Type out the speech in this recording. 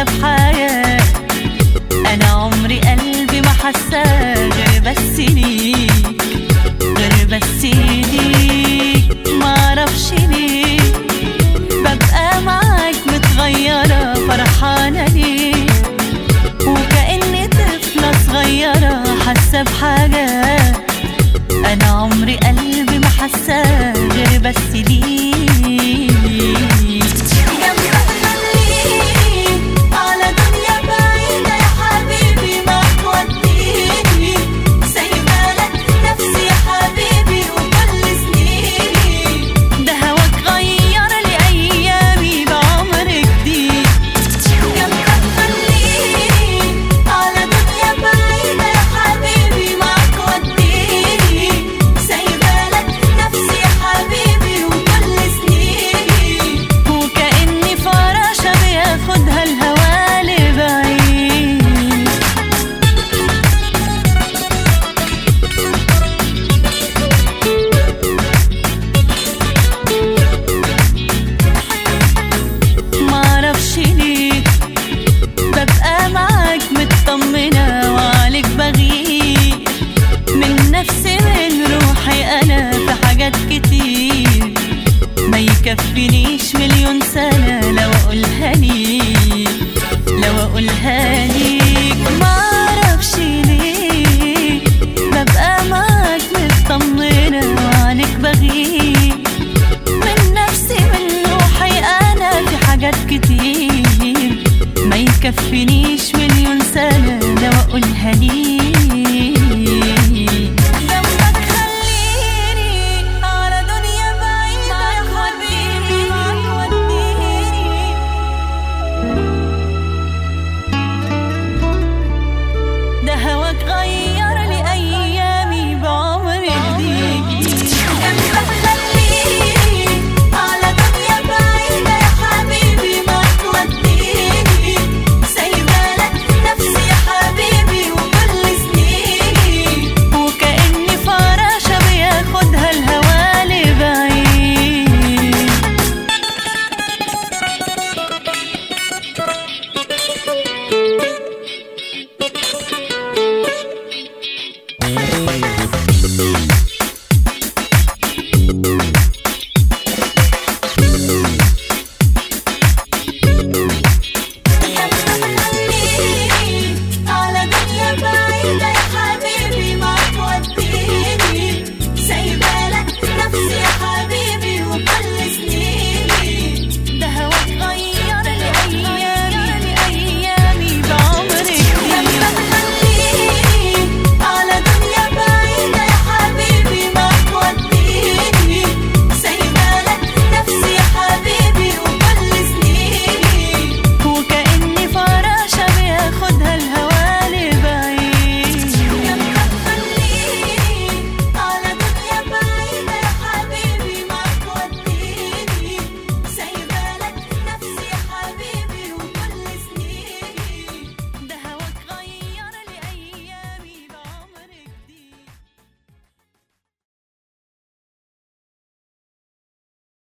بحياة انا عمري قلبي ما حساه غير بس ليك غير بس ليك معرفش ليه ببقى معاك متغيرة فرحانة ليه وكأني طفلة صغيرة حاسة بحاجة أنا عمري قلبي ما حاساه غير بس ليك جنبك خليني على دنيا بعيدة يا حبيبي ما توديني سايبالك نفسي يا حبيبي وكل سنيني ده هواك غير لي أيامي بعمر جديد جنبك خليني على دنيا بعيدة يا حبيبي ما توديني سايبالك نفسي يا حبيبي وكل سنيني وكأني فراشة بياخدها الهوا لبعيد معرفش ليه ببقى معاك مطمنة وعليك بغير من نفسي من روحي أنا في حاجات كتير ما يكفينيش مليون سنة لو أقولها ليك لو أقولها ليك معرفش ليه ببقى معاك مطمنة وعليك بغير من نفسي من روحي أنا في حاجات كتير ما يكفينيش مليون سنة لو أقولها ليك